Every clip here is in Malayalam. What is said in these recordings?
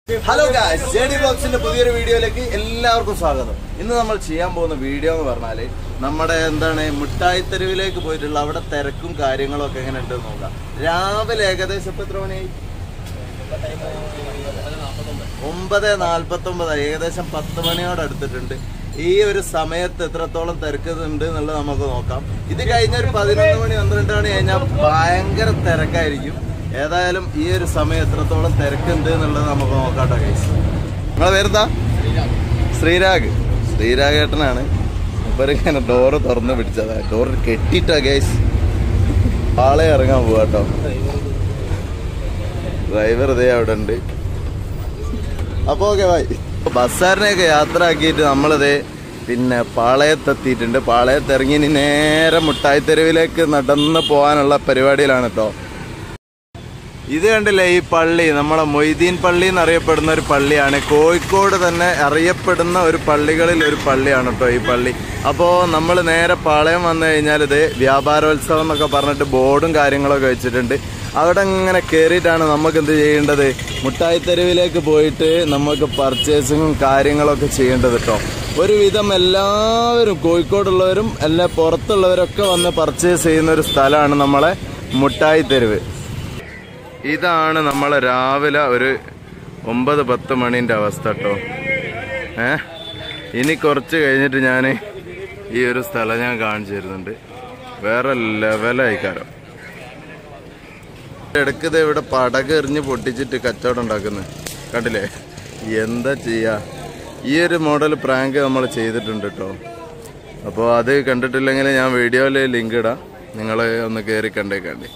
ഹലോ ഗായ്സ് ജെ ഡി ബ്ലോഗ്സിന്റെ പുതിയൊരു വീഡിയോയിലേക്ക് എല്ലാവർക്കും സ്വാഗതം ഇന്ന് നമ്മൾ ചെയ്യാൻ പോകുന്ന വീഡിയോ എന്ന് പറഞ്ഞാല് നമ്മുടെ എന്താണ് മിഠായി തെരുവിലേക്ക് പോയിട്ടുള്ള അവിടെ തിരക്കും കാര്യങ്ങളും ഒക്കെ എങ്ങനെ ഉണ്ട് നോക്കാം രാവിലെ ഏകദേശം ഇപ്പൊ എത്ര മണിയായി ഒമ്പത് നാൽപ്പത്തൊമ്പത് ഏകദേശം പത്ത് മണിയോട് അടുത്തിട്ടുണ്ട് ഈ ഒരു സമയത്ത് എത്രത്തോളം തിരക്കുന്നുണ്ട് എന്നുള്ളത് നമുക്ക് നോക്കാം ഇത് കഴിഞ്ഞ ഒരു പതിനൊന്ന് മണി പന്ത്രണ്ട് മണി കഴിഞ്ഞാൽ ഭയങ്കര തിരക്കായിരിക്കും ഏതായാലും ഈ ഒരു സമയം എത്രത്തോളം തിരക്കുണ്ട് എന്നുള്ളത് നമുക്ക് നോക്കാട്ടോ ഗൈസ് നിങ്ങളെ പേരെന്താ ശ്രീരാഗ് ശ്രീരാഗ് ഏട്ടനാണ് ഇവരിങ്ങനെ ഡോറ് തുറന്ന് പിടിച്ചതാ ഡോറ് കെട്ടിട്ടാ ഗൈസ് ആളെ ഇറങ്ങാൻ പോവാട്ടോ ഡ്രൈവർ ഇതേ അവിടെ ഉണ്ട് അപ്പൊ ഓക്കെ ബൈ ബസ്സാറിനെയൊക്കെ യാത്ര ആക്കിയിട്ട് നമ്മളിത് പിന്നെ പാളയത്തെത്തിയിട്ടുണ്ട് പാളയത്ത് ഇറങ്ങി ഇനി നേരെ മുട്ടായി തെരുവിലേക്ക് നടന്ന് പോകാനുള്ള പരിപാടിയിലാണ് കേട്ടോ ഇത് കണ്ടില്ലേ ഈ പള്ളി നമ്മളെ മൊയ്തീൻ പള്ളി എന്നറിയപ്പെടുന്ന ഒരു പള്ളിയാണ് കോഴിക്കോട് തന്നെ അറിയപ്പെടുന്ന ഒരു പള്ളികളിൽ ഒരു പള്ളിയാണ് കേട്ടോ ഈ പള്ളി അപ്പോൾ നമ്മൾ നേരെ പാളയം വന്നു കഴിഞ്ഞാൽ ഇത് വ്യാപാരോത്സവം എന്നൊക്കെ പറഞ്ഞിട്ട് ബോർഡും കാര്യങ്ങളൊക്കെ വെച്ചിട്ടുണ്ട് അവിടെ ഇങ്ങനെ കയറിയിട്ടാണ് നമുക്ക് എന്ത് ചെയ്യേണ്ടത് മുട്ടായി തെരുവിലേക്ക് പോയിട്ട് നമുക്ക് പർച്ചേസിങ്ങും കാര്യങ്ങളൊക്കെ ചെയ്യേണ്ടത് കേട്ടോ ഒരുവിധം എല്ലാവരും കോഴിക്കോടുള്ളവരും എല്ലാ പുറത്തുള്ളവരൊക്കെ വന്ന് പർച്ചേസ് ചെയ്യുന്ന ഒരു സ്ഥലമാണ് നമ്മളെ മുട്ടായി തെരുവ് ഇതാണ് നമ്മളെ രാവിലെ ഒരു ഒമ്പത് പത്ത് മണീൻ്റെ അവസ്ഥ കേട്ടോ ഏ ഇനി കുറച്ച് കഴിഞ്ഞിട്ട് ഞാൻ ഈ ഒരു സ്ഥലം ഞാൻ കാണിച്ചു തരുന്നുണ്ട് വേറെ ലെവലായിക്കാരം ഇടയ്ക്കത് ഇവിടെ പടക എറിഞ്ഞ് പൊട്ടിച്ചിട്ട് കച്ചവടം ഉണ്ടാക്കുന്നത് കണ്ടില്ലേ എന്താ ചെയ്യാ ഈ ഒരു മോഡൽ പ്രാങ്ക് നമ്മൾ ചെയ്തിട്ടുണ്ട് കേട്ടോ അപ്പോൾ അത് കണ്ടിട്ടില്ലെങ്കിൽ ഞാൻ വീഡിയോയിൽ ലിങ്ക് ഇടാം നിങ്ങൾ ഒന്ന് കയറി കണ്ടേക്കാണ്ടി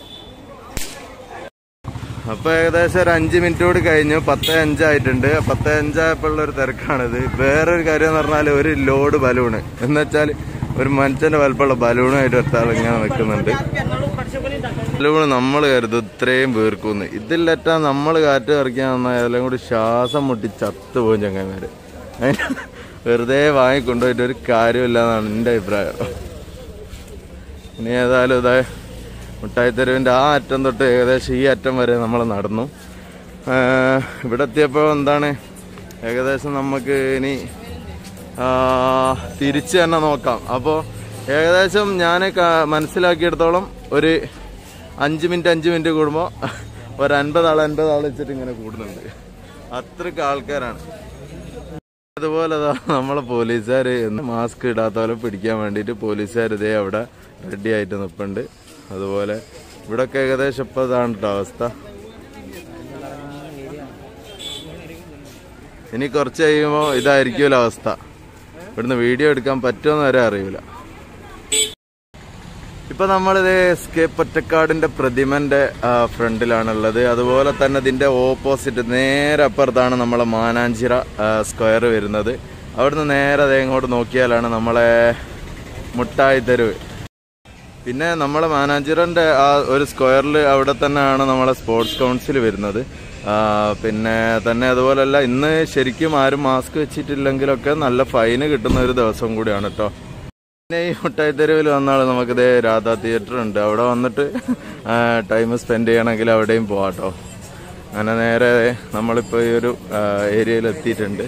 അപ്പൊ ഏകദേശം ഒരു അഞ്ച് മിനിറ്റ് കൂടി കഴിഞ്ഞു പത്ത് അഞ്ചായിട്ടുണ്ട് പത്ത് അഞ്ചായപ്പോഴുള്ള ഒരു തിരക്കാണിത് വേറൊരു കാര്യം എന്ന് പറഞ്ഞാൽ ഒരു ലോഡ് ബലൂണ് എന്ന് വെച്ചാൽ ഒരു മനുഷ്യന്റെ വലുപ്പമുള്ള ബലൂണായിട്ട് ഒരാൾ ഇങ്ങനെ നിൽക്കുന്നുണ്ട് ബലൂണ് നമ്മൾ കരുതും ഇത്രയും വീർക്കുന്നു ഇതിലെറ്റാ നമ്മൾ കാറ്റ് പറിക്കാൻ വന്നാൽ എല്ലാം കൂടി ശ്വാസം മുട്ടി ചത്തു പോകും ചങ്ങന്മാര് അതിന് വെറുതെ വാങ്ങിക്കൊണ്ടുപോയിട്ട് ഒരു കാര്യമില്ല എന്നാണ് എൻ്റെ അഭിപ്രായം ഇനി ഏതായാലും ഇതാ മുട്ടായിത്തെരുവിൻ്റെ ആ അറ്റം തൊട്ട് ഏകദേശം ഈ അറ്റം വരെ നമ്മൾ നടന്നു ആ, ഇവിടെ എത്തിയപ്പോൾ എന്താണ് ഏകദേശം നമുക്ക് ഇനി ആ, തിരിച്ച് തന്നെ നോക്കാം അപ്പോൾ ഏകദേശം ഞാൻ മനസ്സിലാക്കിയെടുത്തോളം ഒരു അഞ്ച് മിനിറ്റ് അഞ്ച് മിനിറ്റ് കൂടുമ്പോൾ ഒരു അൻപത് ആൾ അൻപത് ആൾ വെച്ചിട്ട് ഇങ്ങനെ കൂടുന്നുണ്ട് അത്രയ്ക്ക് ആൾക്കാരാണ് അതുപോലെ ദാ നമ്മളെ പോലീസുകാർ മാസ്ക് ഇടാത്ത പോലെ പിടിക്കാൻ വേണ്ടിയിട്ട് പോലീസുകാർ ഇതേ അവിടെ റെഡി ആയിട്ട് നിൽപ്പുണ്ട് അതുപോലെ ഇവിടൊക്കെ ഏകദേശം ഇപ്പം ഇതാണ് കേട്ടോ അവസ്ഥ ഇനി കുറച്ച് കഴിയുമ്പോൾ ഇതായിരിക്കുമല്ലോ അവസ്ഥ ഇവിടുന്ന് വീഡിയോ എടുക്കാൻ പറ്റുമെന്ന് വരെ അറിയില്ല ഇപ്പൊ നമ്മളിത് എസ്കേപ്പ് ഒറ്റക്കാടിന്റെ പ്രതിമന്റെ ആ, ഫ്രണ്ടിലാണുള്ളത് അതുപോലെ തന്നെ ഇതിന്റെ ഓപ്പോസിറ്റ് നേരെ അപ്പുറത്താണ് നമ്മളെ മാനാഞ്ചിറ ആ, സ്ക്വയർ വരുന്നത് അവിടുന്ന് നേരെ ദേ ഇങ്ങോട്ട് നോക്കിയാലാണ് നമ്മളെ മുട്ടായി തെരുവ് പിന്നെ നമ്മളെ മാനാഞ്ചിറന്റെ ആ ഒരു സ്ക്വയറിൽ അവിടെ തന്നെയാണ് നമ്മളെ സ്പോർട്സ് കൗൺസിൽ വരുന്നത് ആ, പിന്നെ തന്നെ അതുപോലല്ല ഇന്ന് ശരിക്കും ആരും മാസ്ക് വെച്ചിട്ടില്ലെങ്കിലൊക്കെ നല്ല ഫൈന് കിട്ടുന്ന ഒരു ദിവസം കൂടിയാണ് കേട്ടോ പിന്നെ ഈ മുട്ടായി തെരുവിൽ വന്നാൽ നമുക്കിത് രാധാ തിയേറ്റർ ഉണ്ട് അവിടെ വന്നിട്ട് ടൈം സ്പെൻഡ് ചെയ്യണമെങ്കിൽ അവിടെയും പോവാട്ടോ അങ്ങനെ നേരെ നമ്മളിപ്പോൾ ഈ ഒരു ഏരിയയിൽ എത്തിയിട്ടുണ്ട്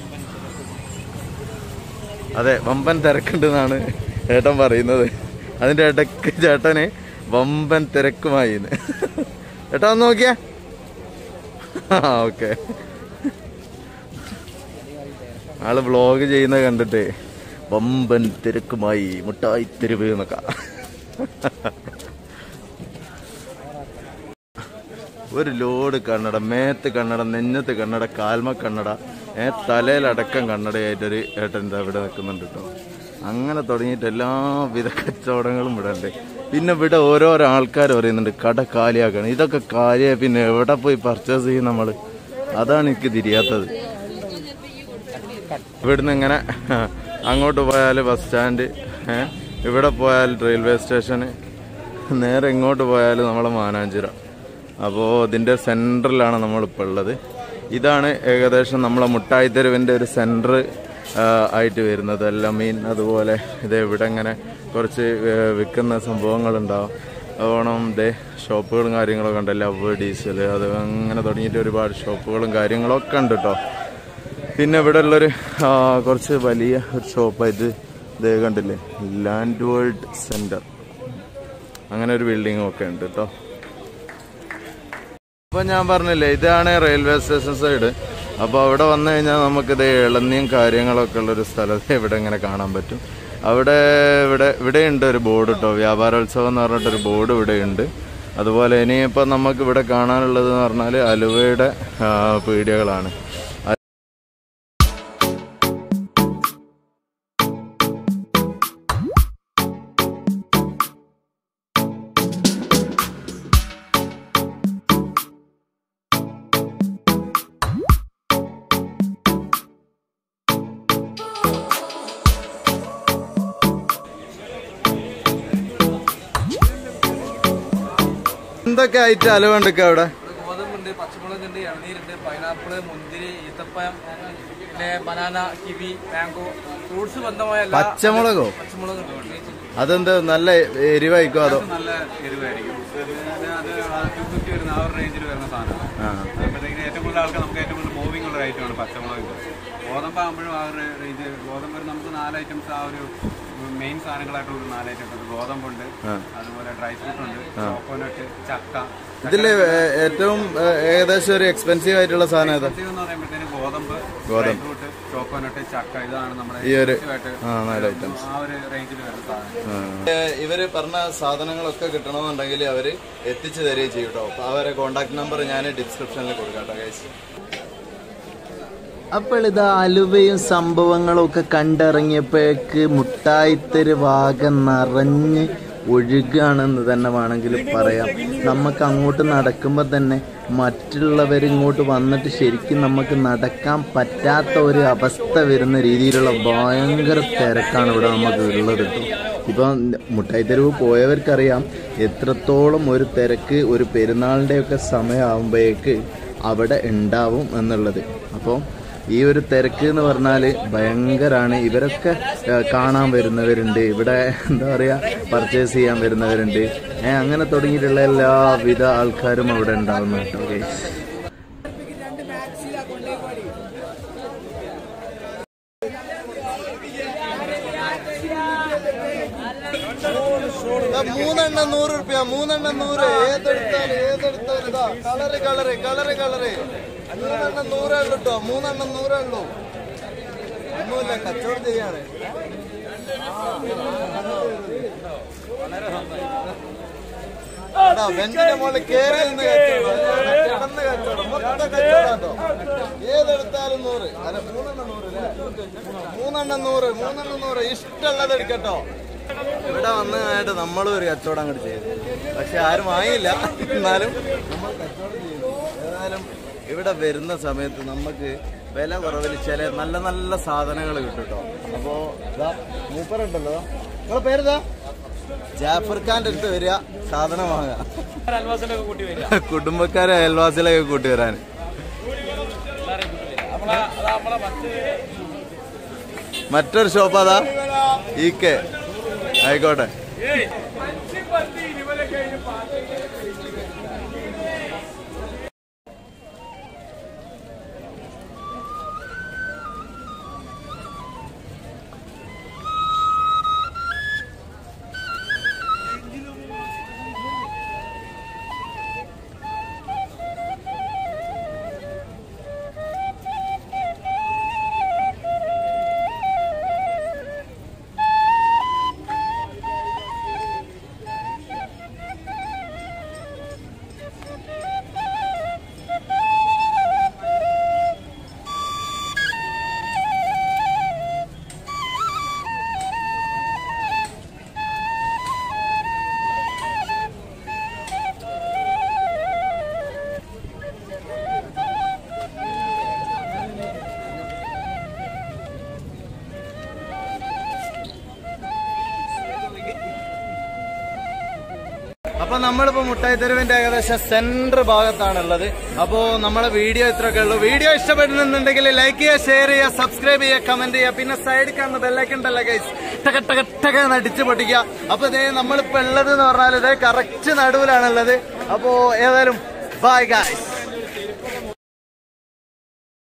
അതെ വമ്പൻ തിരക്കുണ്ടെന്നാണ് ഏട്ടൻ പറയുന്നത് അതിന്റെ ഇടയ്ക്ക് ചേട്ടന് വമ്പൻ തിരക്കുമായി എന്ന്. ഏട്ടാ ഒന്ന് നോക്കിയാ ആ ഓക്കെ ആള് വ്ലോഗ് ചെയ്യുന്നത് കണ്ടിട്ട് വമ്പൻ തിരക്കുമായി മുട്ടായി തെരുവ് എന്നൊക്കെ ഒരു ലോഡ് കണ്ണട മേത്ത് കണ്ണട നെഞ്ഞത്ത് കണ്ണട കാൽമ കണ്ണട ഏ തലയിലടക്കം കണ്ണടയായിട്ടൊരു ഏട്ടൻ ഇതാ ഇവിടെ നിൽക്കുന്നുണ്ട് കേട്ടോ അങ്ങനെ തുടങ്ങിയിട്ട് എല്ലാവിധ കച്ചവടങ്ങളും ഇവിടെ ഉണ്ട് പിന്നെ ഇവിടെ ഓരോരോ ആൾക്കാർ പറയുന്നുണ്ട് കട കാലിയാക്കണം ഇതൊക്കെ കാലിയായി പിന്നെ എവിടെ പോയി പർച്ചേസ് ചെയ്യും നമ്മള് അതാണ് എനിക്ക് തിരിയാത്തത് ഇവിടുന്ന് ഇങ്ങനെ അങ്ങോട്ട് പോയാൽ ബസ് സ്റ്റാൻഡ് ഏ, ഇവിടെ പോയാൽ റെയിൽവേ സ്റ്റേഷന് നേരെ ഇങ്ങോട്ട് പോയാൽ നമ്മളെ മാനാഞ്ചിറ അപ്പോൾ ഇതിൻ്റെ സെൻറ്ററിലാണ് നമ്മളിപ്പോൾ ഉള്ളത് ഇതാണ് ഏകദേശം നമ്മളെ മുട്ടായി തെരുവിൻ്റെ ഒരു സെൻറ്റർ ആയിട്ട് വരുന്നത് എല്ലാം മീൻ അതുപോലെ ഇത് ഇവിടെ ഇങ്ങനെ കുറച്ച് ഏ, വിൽക്കുന്ന സംഭവങ്ങളുണ്ടാവും ഓണം ദേ ഷോപ്പുകളും കാര്യങ്ങളൊക്കെ ഉണ്ട് ലവ് ഡീസൽ അത് അങ്ങനെ തുടങ്ങിയിട്ട് ഒരുപാട് ഷോപ്പുകളും കാര്യങ്ങളൊക്കെ ഉണ്ട് കേട്ടോ പിന്നെ ഇവിടെ ഉള്ളൊരു ആ, കുറച്ച് വലിയ ഒരു ഷോപ്പായിട്ട് ഇതേ കണ്ടില്ലേ ലാൻഡ് വേൾഡ് സെന്റർ അങ്ങനെ ഒരു ബിൽഡിങ്ങും ഒക്കെ ഉണ്ട് കേട്ടോ അപ്പൊ ഞാൻ പറഞ്ഞില്ലേ ഇതാണ് റെയിൽവേ സ്റ്റേഷൻ സൈഡ് അപ്പൊ അവിടെ വന്നു കഴിഞ്ഞാൽ നമുക്കിത് ഇളന്നിയും കാര്യങ്ങളൊക്കെ ഉള്ള ഒരു സ്ഥലത്ത് ഇവിടെ ഇങ്ങനെ കാണാൻ പറ്റും അവിടെ ഇവിടെ ഇവിടെ ഉണ്ട് ഒരു ബോർഡ് കേട്ടോ വ്യാപാരോത്സവം എന്ന് പറഞ്ഞിട്ടൊരു ബോർഡ് ഇവിടെ ഉണ്ട് അതുപോലെ ഇനിയിപ്പോൾ നമുക്ക് ഇവിടെ കാണാനുള്ളത് എന്ന് പറഞ്ഞാൽ അലുവയുടെ ആ, പീടികകളാണ് എന്തൊക്കെ ആയിട്ട് അലുവ ഉണ്ട് അവിടെ ഗോതമ്പുണ്ട് പച്ചമുളകുണ്ട് ഇളനീരുണ്ട് പൈനാപ്പിള് മുന്തിരി ഈത്തപ്പഴം പിന്നെ ബനാന കിവി മാംഗോ ഫ്രൂട്ട്സ് ബന്ധമായ എല്ലാ പച്ചമുളകോ പച്ചമുളകുണ്ട് അതെന്ത് നല്ല എരിവായിക്കോ അതോ നല്ല എരിവായിരിക്കും അത് ടു ഫിഫ്റ്റി വരുന്ന ആ ഒരു റേഞ്ചിൽ വരുന്ന സാധനമാണ് ആ അപ്പോഴത്തേക്ക് ഏറ്റവും കൂടുതൽ ആൾക്കാർ നമുക്ക് ഏറ്റവും കൂടുതൽ മൂവിംഗ് ഉള്ള ഒരു ഐറ്റമാണ് പച്ചമുളക് ഗോതമ്പ് ആകുമ്പോഴും ആ ഒരു റേഞ്ച് ഗോതമ്പ് ഒരു നമുക്ക് നാല് ഐറ്റംസ് ആ ഒരു മെയിൻ സാധനങ്ങളായിട്ടുള്ള ഒരു നാല് ഐറ്റംസ് ഉണ്ട് ഗോതമ്പുണ്ട് അതുപോലെ ഡ്രൈ ഫ്രൂട്ട് ഉണ്ട് കോക്കോനട്ട് ചക്ക ഇതില് ഏ- ഏറ്റവും ഏ, ഏകദേശം ഒരു എക്സ്പെൻസീവ് ആയിട്ടുള്ള സാധനം ഏതാ ഇത് എന്ന് പറയുമ്പോഴത്തേന് ഗോതമ്പ് ഡ്രൈ ഫ്രൂട്ട് ചോക്കോനട്ട് ചക്ക ഇതാണ് നമ്മുടെ ഈ ഒരു ആയിട്ട് ആ നാല് ഐറ്റംസ് ആ ഒരു റേഞ്ചിൽ വരുന്ന സാധനം ഇവര് പറഞ്ഞ സാധനങ്ങളൊക്കെ കിട്ടണമെന്നുണ്ടെങ്കിൽ അവര് എത്തിച്ചു തരികയും ചെയ്യും കേട്ടോ അപ്പൊ അവരെ കോണ്ടാക്ട് നമ്പർ ഞാൻ ഡിസ്ക്രിപ്ഷനിൽ കൊടുക്കാം കേട്ടോ ഗൈസ് അപ്പോൾ ഇത് അലുവയും സംഭവങ്ങളും ഒക്കെ കണ്ടിറങ്ങിയപ്പോഴേക്ക് മുട്ടായിത്തൊരു വാഗ നിറഞ്ഞ് ഒഴുകുകയാണെന്ന് തന്നെ വേണമെങ്കിൽ പറയാം നമുക്ക് അങ്ങോട്ട് നടക്കുമ്പോൾ തന്നെ മറ്റുള്ളവരിങ്ങോട്ട് വന്നിട്ട് ശരിക്കും നമുക്ക് നടക്കാൻ പറ്റാത്ത ഒരു അവസ്ഥ വരുന്ന രീതിയിലുള്ള ഭയങ്കര തിരക്കാണ് ഇവിടെ നമുക്ക് ഉള്ളത് കേട്ടോ ഇപ്പം മുട്ടായി തെരുവ് പോയവർക്കറിയാം എത്രത്തോളം ഒരു തിരക്ക് ഒരു പെരുന്നാളിൻ്റെയൊക്കെ സമയമാകുമ്പോഴേക്ക് അവിടെ ഉണ്ടാവും എന്നുള്ളത് അപ്പോൾ ഈ ഒരു തിരക്ക് എന്ന് പറഞ്ഞാൽ ഭയങ്കരമാണ് ഇവരൊക്കെ ആ, കാണാൻ വരുന്നവരുണ്ട് ഇവിടെ എന്താ പറയുക പർച്ചേസ് ചെയ്യാൻ വരുന്നവരുണ്ട് ഏ, അങ്ങനെ തുടങ്ങിയിട്ടുള്ള എല്ലാവിധ ആൾക്കാരും അവിടെ ഉണ്ടാവുന്നു കേട്ടോ ഗൈസ് മൂന്നെണ്ണം നൂറ് റുപ്യ മൂന്നെണ്ണം നൂറ് ഏതെടുത്താലും ഏതെടുത്താലും ഇതാ കളറ് കളറ് കളറ് കളറ് മൂന്നെണ്ണം നൂറേ ഉള്ളൂ കേട്ടോ മൂന്നെണ്ണം നൂറേ ഉള്ളൂ ഒന്നുമില്ല കച്ചവടം ചെയ്യാണ് ബെഞ്ചിന്റെ മുകളിൽ കേറി നിന്ന് കച്ചവടം കിടന്ന് കച്ചവടം മൊത്തം കച്ചവടം കേട്ടോ ഏതെടുത്താലും നൂറ് അല്ല മൂന്നെണ്ണം നൂറ് അല്ലേ മൂന്നെണ്ണം നൂറ് മൂന്നെണ്ണം നൂറ് ഇഷ്ടമുള്ളത് എടുക്കട്ടോ ഇവിടെ വന്ന് കഴിഞ്ഞിട്ട് നമ്മളും ഒരു കച്ചവടം അങ്ങോട്ട് ചെയ്തു പക്ഷെ ആരും വാങ്ങിയില്ല എന്നാലും നമ്മൾ കച്ചവടം ചെയ്തു ഏതായാലും ഇവിടെ വരുന്ന സമയത്ത് നമുക്ക് വില കുറവിൽ ചില നല്ല നല്ല സാധനങ്ങൾ കിട്ടും കേട്ടോ അപ്പോ ഇതാ മൂപ്പറുണ്ടല്ലോ നിങ്ങളെ പേരെന്താ ജാഫർ ഖാന്റെ അടുത്ത് വരിക സാധനം വാങ്ങുക അൽവാസിലൊക്കെ കൂട്ടി വരിക കുടുംബക്കാരെ അയൽവാസികളൊക്കെ കൂട്ടി വരാൻ നമ്മളെ അതാ നമ്മളെ മറ്റ് മറ്റൊരു ഷോപ്പ് അതാ ഈ കെ ആയിക്കോട്ടെ അപ്പൊ നമ്മളിപ്പോ മുട്ടായി തെരുവിന്റെ ഏകദേശം സെന്റർ ഭാഗത്താണുള്ളത് അപ്പോ നമ്മളെ വീഡിയോ ഇത്രയൊക്കെ ഉള്ളൂ വീഡിയോ ഇഷ്ടപ്പെടുന്നുണ്ടെങ്കിൽ ലൈക്ക് ചെയ്യുക ഷെയർ ചെയ്യുക സബ്സ്ക്രൈബ് ചെയ്യുക കമന്റ് ചെയ്യുക പിന്നെ സൈഡിൽ കാണുന്ന ബെല്ലൈക്കൻ ഉണ്ടല്ലോ ഗൈസ് ടക ടക ടക എന്ന് അടിച്ച് പൊട്ടിക്കുക അപ്പൊ ഇതേ നമ്മളിപ്പോ ഉള്ളത് എന്ന് പറഞ്ഞാൽ ഇതേ കറക്റ്റ് നടുവിലാണുള്ളത് അപ്പോ ഏതായാലും ബൈ ഗൈസ്